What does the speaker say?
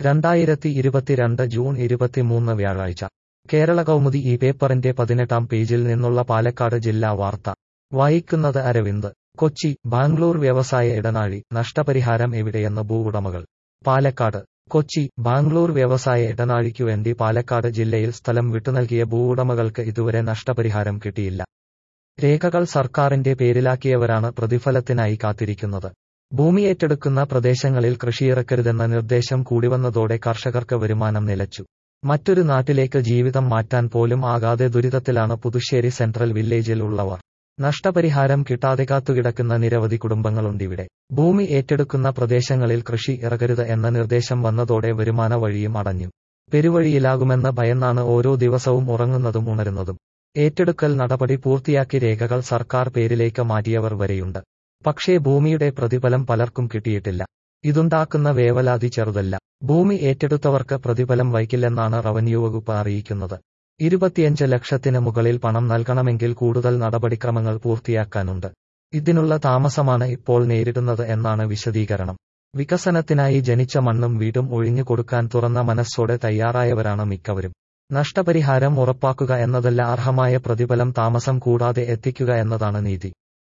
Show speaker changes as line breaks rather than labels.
രണ്ടായിരത്തി ഇരുപത്തിരണ്ട് ജൂൺ ഇരുപത്തിമൂന്ന് വ്യാഴാഴ്ച കേരള കൗമുദി ഈ പേപ്പറിന്റെ പതിനെട്ടാം പേജിൽ നിന്നുള്ള പാലക്കാട് ജില്ലാ വാർത്ത വായിക്കുന്നത് അരവിന്ദ് കൊച്ചി ബാംഗ്ലൂർ വ്യവസായ ഇടനാഴി നഷ്ടപരിഹാരം എവിടെയെന്ന് ഭൂവുടമകൾ പാലക്കാട് കൊച്ചി ബാംഗ്ലൂർ വ്യവസായ ഇടനാഴിക്കു വേണ്ടി പാലക്കാട് ജില്ലയിൽ സ്ഥലം വിട്ടുനൽകിയ ഭൂവുടമകൾക്ക് ഇതുവരെ നഷ്ടപരിഹാരം കിട്ടിയില്ല രേഖകൾ സർക്കാരിന്റെ പേരിലാക്കിയവരാണ് പ്രതിഫലത്തിനായി കാത്തിരിക്കുന്നത് ഭൂമി ഏറ്റെടുക്കുന്ന പ്രദേശങ്ങളിൽ കൃഷിയിറക്കരുതെന്ന നിർദ്ദേശം കൂടിവന്നതോടെ കർഷകർക്ക് വരുമാനം നിലച്ചു മറ്റൊരു നാട്ടിലേക്ക് ജീവിതം മാറ്റാൻ പോലും ആകാതെ ദുരിതത്തിലാണ് പുതുശ്ശേരി സെൻട്രൽ വില്ലേജിൽ ഉള്ളവർ നഷ്ടപരിഹാരം കിട്ടാതെ കാത്തുകിടക്കുന്ന നിരവധി കുടുംബങ്ങളുണ്ടിവിടെ ഭൂമി ഏറ്റെടുക്കുന്ന പ്രദേശങ്ങളിൽ കൃഷി ഇറക്കരുത് എന്ന നിർദ്ദേശം വന്നതോടെ വരുമാന വഴിയും അടഞ്ഞു പെരുവഴിയിലാകുമെന്ന ഭയന്നാണ് ഓരോ ദിവസവും ഉറങ്ങുന്നതും ഉണരുന്നതും ഏറ്റെടുക്കൽ നടപടി പൂർത്തിയാക്കി രേഖകൾ സർക്കാർ പേരിലേക്ക് മാറ്റിയവർ വരെയുണ്ട് പക്ഷേ ഭൂമിയുടെ പ്രതിഫലം പലർക്കും കിട്ടിയിട്ടില്ല ഇതുണ്ടാക്കുന്ന വേവലാതി ചെറുതല്ല ഭൂമി ഏറ്റെടുത്തവർക്ക് പ്രതിഫലം വൈകില്ലെന്നാണ് റവന്യൂ വകുപ്പ് അറിയിക്കുന്നത് ഇരുപത്തിയഞ്ച് ലക്ഷത്തിന് മുകളിൽ പണം നൽകണമെങ്കിൽ കൂടുതൽ നടപടിക്രമങ്ങൾ പൂർത്തിയാക്കാനുണ്ട് ഇതിനുള്ള താമസമാണ് ഇപ്പോൾ നേരിടുന്നത് എന്നാണ് വിശദീകരണം വികസനത്തിനായി ജനിച്ച മണ്ണും വീടും ഒഴിഞ്ഞു കൊടുക്കാൻ തുറന്ന മനസ്സോടെ തയ്യാറായവരാണ് മിക്കവരും നഷ്ടപരിഹാരം ഉറപ്പാക്കുക എന്നതല്ല അർഹമായ പ്രതിഫലം താമസം കൂടാതെ എത്തിക്കുക എന്നതാണ് നീതി